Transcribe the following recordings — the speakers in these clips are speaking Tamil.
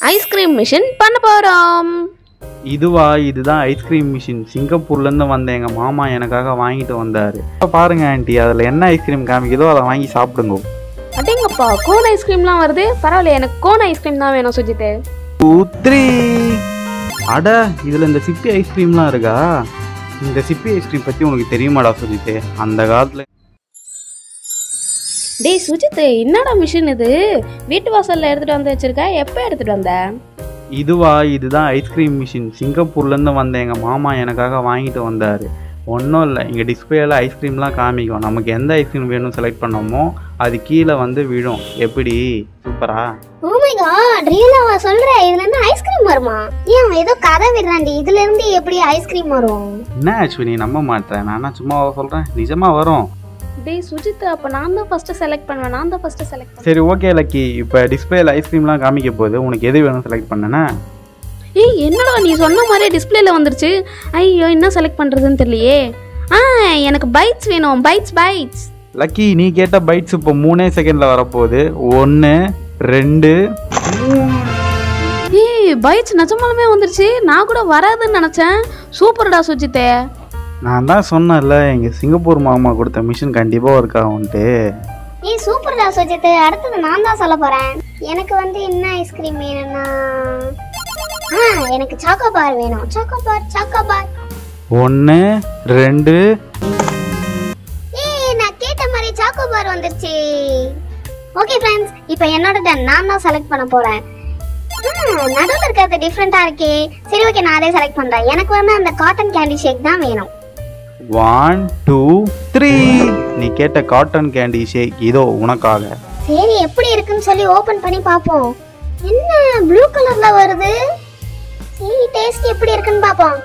ஐஸ்கிரீம் மிஷின் பண்ண போகிறோம் இதுவா இதுதான் ஐஸ்கிரீம் மிஷின் சிங்கப்பூர்லேருந்து வந்த எங்கள் மாமா எனக்காக வாங்கிட்டு வந்தார் இப்போ பாருங்க ஆண்டி அதில் என்ன ஐஸ்கிரீம் காமிக்குதோ அதை வாங்கி சாப்பிடுங்க அடேங்கப்பா கோன் ஐஸ்கிரீம்லாம் வருது பரவாயில்ல எனக்கு கோன் ஐஸ்கிரீம் தான் வேணும் சுஜித்து டூ த்ரீ அட இதில் இந்த சிப்பி ஐஸ்கிரீம்லாம் இருக்கா இந்த சிப்பி ஐஸ்கிரீம் பற்றி உனக்கு தெரியுமாடா சொல்லிட்டு அந்த காலத்தில் டேய் சுஜித்து என்னடா மிஷின் இது வீட்டு வாசல்ல எடுத்துட்டு வந்து வச்சிருக்க எப்போ எடுத்துட்டு வந்த இதுவா இதுதான் ஐஸ்கிரீம் மிஷின் சிங்கப்பூர்லேருந்து வந்த எங்கள் மாமா எனக்காக வாங்கிட்டு வந்தார் ஒன்றும் இல்லை இங்கே டிஸ்பிளேல ஐஸ்கிரீம்லாம் காமிக்கும் நமக்கு எந்த ஐஸ்கிரீம் வேணும் செலக்ட் பண்ணோமோ அது கீழே வந்து விழும் எப்படி சூப்பரா ஓ மை காட் ரியலாவா சொல்ற இதுல இருந்து ஐஸ்கிரீம் வருமா ஏன் ஏதோ கதை விடுறாண்டி இதுல இருந்து எப்படி ஐஸ்கிரீம் வரும் என்ன அஸ்வினி நம்ப மாட்டேன் நானா சும்மா சொல்கிறேன் நிஜமாக வரும் டேய் சுஜித்து அப்போ நான் தான் ஃபர்ஸ்ட் செலக்ட் பண்ணுவேன் நான் தான் ஃபர்ஸ்ட் செலக்ட் சரி ஓகே லக்கி இப்போ டிஸ்பிளேல ஐஸ்கிரீம்லாம் காமிக்க போகுது உனக்கு எது வேணும் செலக்ட் பண்ணனா ஏய் என்னடா நீ சொன்ன மாதிரியே டிஸ்பிளேல வந்துருச்சு ஐயோ என்ன செலக்ட் பண்றதுன்னு தெரியலையே ஆ எனக்கு பைட்ஸ் வேணும் பைட்ஸ் பைட்ஸ் லக்கி நீ கேட்ட பைட்ஸ் இப்போ மூணே செகண்டில் வரப்போகுது ஒன்று ரெண்டு ஏய் பைட்ஸ் நிஜமாலுமே வந்துருச்சு நான் கூட வராதுன்னு நினச்சேன் சூப்பர்டா சுஜித்தே நான் தான் சொன்னேன்ல எங்கள் சிங்கப்பூர் மாமா கொடுத்த மிஷின் கண்டிப்பாக ஒர்க் ஆகும்ட்டு ஏய் சூப்பர்டா சுஜித் அடுத்தது நான் தான் சொல்ல போறேன் எனக்கு வந்து என்ன ஐஸ்கிரீம் வேணும்னா ஆ எனக்கு சாக்கோ பார் வேணும் சாக்கோ பார் சாக்கோ பார் ஒன்று ரெண்டு ஏய் நான் கேட்ட மாதிரி சாக்கோ பார் வந்துருச்சு ஓகே ஃப்ரெண்ட்ஸ் இப்போ என்னோட டன் நான் தான் செலக்ட் பண்ண போறேன் நடுவில் இருக்கிறது டிஃப்ரெண்டா இருக்கே சரி ஓகே நான் அதே செலக்ட் பண்றேன் எனக்கு வந்து அந்த காட்டன் கேண்டி ஷேக் தான் வேணும் ஒன் டூ த்ரீ நீ கேட்ட காட்டன் கேண்டி ஷேக் இதோ உனக்காக சரி எப்படி இருக்குன்னு சொல்லி ஓபன் பண்ணி பார்ப்போம் என்ன ப்ளூ கலர்ல வருது சரி டேஸ்ட் எப்படி இருக்குன்னு பார்ப்போம்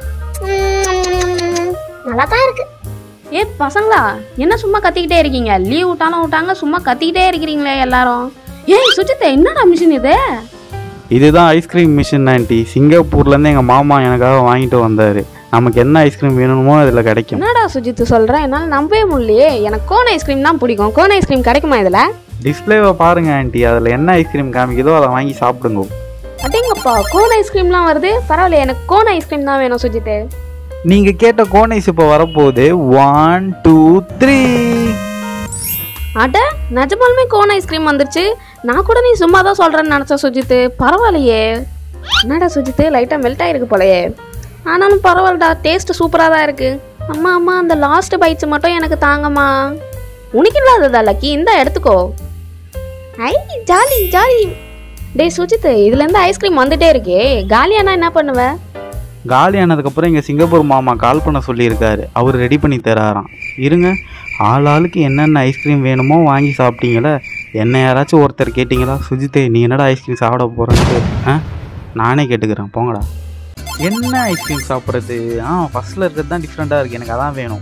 நல்லா தான் இருக்கு ஏ பசங்களா என்ன சும்மா கத்திக்கிட்டே இருக்கீங்க லீவ் விட்டாலும் விட்டாங்க சும்மா கத்திக்கிட்டே இருக்கிறீங்களே எல்லாரும் ஏய் சுஜித்தே என்னடா மிஷின் இது இதுதான் ஐஸ்கிரீம் மிஷின் ஆண்டி சிங்கப்பூர்லேருந்து எங்கள் மாமா எனக்காக வாங்கிட்டு வந்தார் நமக்கு என்ன ஐஸ்கிரீம் வேணுமோ அதில் கிடைக்கும் என்னடா சுஜித்து சொல்ற என்னால் நம்பவே முடியலையே எனக்கு கோன் ஐஸ்கிரீம் தான் பிடிக்கும் கோன் ஐஸ்கிரீம் கிடைக்குமா இதில் டிஸ்பிளேவை பாருங்க ஆண்டி அதில் என்ன ஐஸ்கிரீம் காமிக்குதோ அதை வாங்கி சாப்பிடுங்க அடேங்கப்பா கோன் ஐஸ்கிரீம்லாம் வருது பரவாயில்ல எனக்கு கோன் ஐஸ்கிரீம் தான் வேணும் சுஜித்து நீங்க கேட்ட கோன் ஐஸ் இப்போ வரப்போகுது ஒன் டூ த்ரீ அட நிஜமாலுமே கோன் ஐஸ்கிரீம் வந்துருச்சு நான் கூட நீ சும்மா தான் சொல்கிறேன்னு நினச்சேன் சுஜித்து பரவாயில்லையே என்னடா சுஜித்து லைட்டாக மெல்ட் ஆகிருக்கு போலயே ஆனாலும் பரவாயில்லடா டேஸ்ட் சூப்பராக தான் இருக்குது அம்மா அம்மா அந்த லாஸ்ட் பைட்ஸ் மட்டும் எனக்கு தாங்கம்மா உனக்கு இல்லாததா லக்கி இந்த எடுத்துக்கோ ஐ ஜாலி ஜாலி டேய் சுஜித்து இதுலேருந்து ஐஸ்கிரீம் வந்துட்டே இருக்கே காலியானா என்ன பண்ணுவ காலி ஆனதுக்கப்புறம் எங்கள் சிங்கப்பூர் மாமா கால் பண்ண சொல்லியிருக்காரு அவர் ரெடி பண்ணி தராராம் இருங்க ஆள் ஆளுக்கு என்னென்ன ஐஸ்கிரீம் வேணுமோ வாங்கி சாப்பிட்டீங்களே என்ன யாராச்சும் ஒருத்தர் கேட்டிங்களா சுஜித்தே நீ என்னடா ஐஸ்கிரீம் சாப்பிட போகிறேன்ட்டு ஆ நானே கேட்டுக்கிறேன் போங்கடா என்ன ஐஸ்கிரீம் சாப்பிட்றது ஆ ஃபஸ்ட்டில் இருக்கிறது தான் டிஃப்ரெண்ட்டாக இருக்குது எனக்கு அதான் வேணும்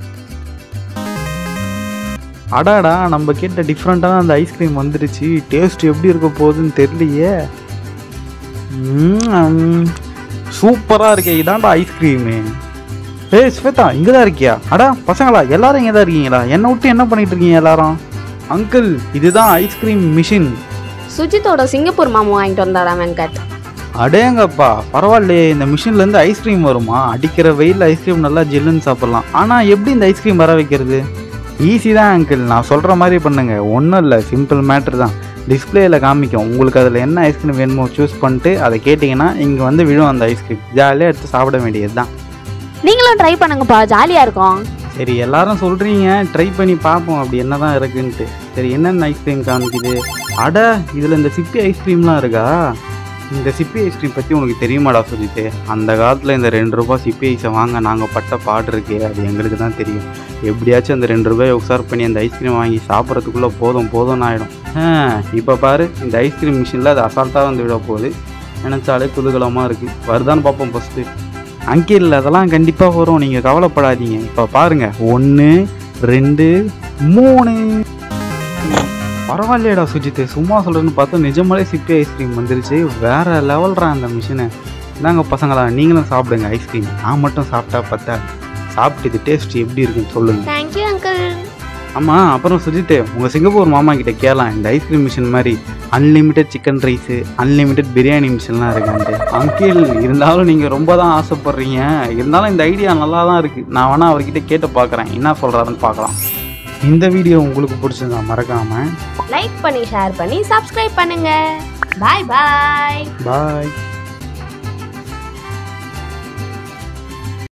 அடாடா நம்ம கேட்ட டிஃப்ரெண்ட்டான அந்த ஐஸ்கிரீம் வந்துடுச்சு டேஸ்ட் எப்படி இருக்க போகுதுன்னு தெரியலையே சூப்பராக இருக்கே இதான்டா ஐஸ்கிரீமு ஏய் ஸ்வேதா இங்கே தான் இருக்கியா அடா பசங்களா எல்லாரும் இங்கே தான் இருக்கீங்களா என்னை விட்டு என்ன பண்ணிட்டு இருக்கீங்க எல்லாரும் அங்கிள் இதுதான் ஐஸ்கிரீம் மிஷின் சுஜித்தோட சிங்கப்பூர் மாமா வாங்கிட்டு வந்தாரா வெங்கட் அடேங்கப்பா பரவாயில்லையே இந்த மிஷின்லேருந்து ஐஸ்கிரீம் வருமா அடிக்கிற வெயிலில் ஐஸ்கிரீம் நல்லா ஜில்லுன்னு சாப்பிட்லாம் ஆனால் எப்படி இந்த ஐஸ்கிரீம் வர வைக்கிறது ஈஸி தான் அங்கிள் நான் சொல்கிற மாதிரி பண்ணுங்க ஒன்றும் இல்லை சிம்பிள் மேட்ரு தான் டிஸ்பிளேயில் காமிக்கும் உங்களுக்கு அதில் என்ன ஐஸ்கிரீம் வேணுமோ சூஸ் பண்ணிட்டு அதை கேட்டிங்கன்னா இங்கே வந்து விழும் அந்த ஐஸ்கிரீம் ஜாலியாக எடுத்து சாப்பிட வேண்டியது தான் நீங்களும் ட்ரை பண்ணுங்கப்பா ஜாலியாக இருக்கும் சரி எல்லாரும் சொல்கிறீங்க ட்ரை பண்ணி பார்ப்போம் அப்படி என்ன தான் இருக்குன்ட்டு சரி என்னென்ன ஐஸ்கிரீம் காமிக்குது அட இதில் இந்த சிப்பி ஐஸ்கிரீம்லாம் இருக்கா இந்த சிப்பி ஐஸ்கிரீம் பற்றி உனக்கு தெரியுமாடா சொல்லிட்டு அந்த காலத்தில் இந்த ரெண்டு ரூபாய் சிப்பி ஐஸை வாங்க நாங்கள் பட்ட பாடு இருக்கே அது எங்களுக்கு தான் தெரியும் எப்படியாச்சும் அந்த ரெண்டு ரூபாய் உசார் பண்ணி அந்த ஐஸ்கிரீம் வாங்கி சாப்பிட்றதுக்குள்ளே போதும் போதும்னு ஆகிடும் இப்போ பாரு இந்த ஐஸ்கிரீம் மிஷினில் அது அசால்ட்டாக வந்து விட போகுது நினச்சாலே குதூகலமாக இருக்குது வருதான்னு பார்ப்போம் ஃபஸ்ட்டு அங்கிள் அதெல்லாம் கண்டிப்பாக வரும் நீங்கள் கவலைப்படாதீங்க இப்போ பாருங்க ஒன்று ரெண்டு மூணு பரவாயில்லையடா சுஜித் சும்மா சொல்கிறேன்னு பார்த்தா நிஜமாலே சிப்பி ஐஸ்கிரீம் வந்துருச்சு வேற லெவல்ரா அந்த மிஷினை இந்தாங்க பசங்களா நீங்களும் சாப்பிடுங்க ஐஸ்கிரீம் நான் மட்டும் சாப்பிட்டா பார்த்தா சாப்பிட்டு இது டேஸ்ட் எப்படி இருக்குன்னு சொல்லுங்க தேங்க்யூ அங்கிள் ஆமாம் அப்புறம் சுஜித் உங்கள் சிங்கப்பூர் மாமா கிட்ட கேளலாம் இந்த ஐஸ்கிரீம் மிஷின் மாதிரி unlimited chicken rice unlimited biryani மிஷின்லாம் இருக்கான்ட்டு அங்கிள் இருந்தாலும் நீங்கள் ரொம்ப தான் ஆசைப்படுறீங்க இருந்தாலும் இந்த ஐடியா நல்லா தான் இருக்குது நான் வேணால் அவர்கிட்ட கேட்டு பார்க்குறேன் என்ன சொல்கிறாருன்னு பார்க்கலாம் இந்த வீடியோ உங்களுக்கு பிடிச்சிருந்தா மறக்காமல் லைக் பண்ணி ஷேர் பண்ணி சப்ஸ்கிரைப் பண்ணுங்க பாய் பாய் பாய்